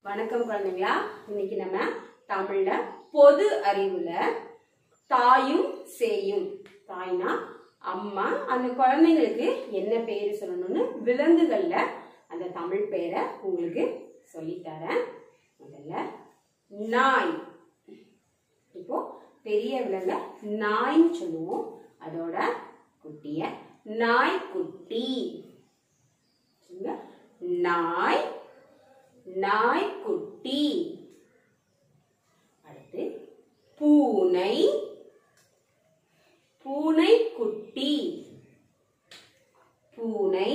வணக்கம் குழந்தைங்களா இன்னைக்கு நம்ம தமிழ்ல பொது அறிவுல தாயும் சேயும் தாய்னா அம்மா அந்த குழந்தைங்களுக்கு என்ன பேர் சொல்லணும்னு விலங்குகள்ல அந்த தமிழ் பேரை உங்களுக்கு சொல்லித்தரேன் முதல்ல நாய் இப்போ பெரிய விலங்க நாய்ன்னு சொல்லுவோம் அதோட குட்டிய நாய்க்குட்டி சொல்லுங்க நாய் நாய்க்குட்டி அடுத்து பூனை பூனைக்குட்டி பூனை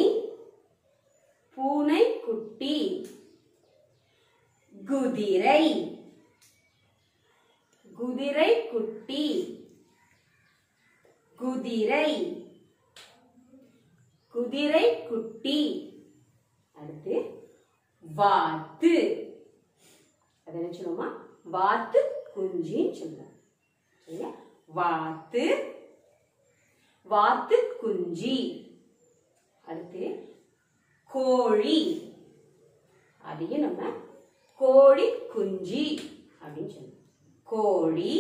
பூனைக்குட்டி குதிரை குதிரை குட்டி குதிரை குதிரை குட்டி அடுத்து வாத்து அது என்ன சொல்லுவோமா வாத்து குஞ்சின்னு சொல்லுவோம் சரியா வாத்து வாத்து குஞ்சி அடுத்து கோழி அதையும் நம்ம கோழி குஞ்சி அப்படின்னு சொல்லுவோம் கோழி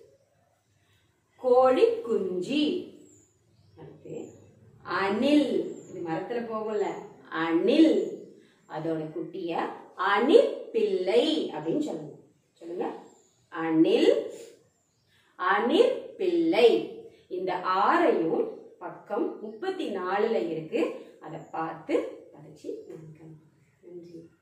கோழி குஞ்சி அடுத்து அணில் இது மரத்துல போகும்ல அணில் அதோட குட்டிய அணில் பிள்ளை அப்படின்னு சொல்லுங்க சொல்லுங்க அணில் அணில் பிள்ளை இந்த ஆறையும் பக்கம் முப்பத்தி நாலுல இருக்கு அதை பார்த்து படிச்சு நன்றி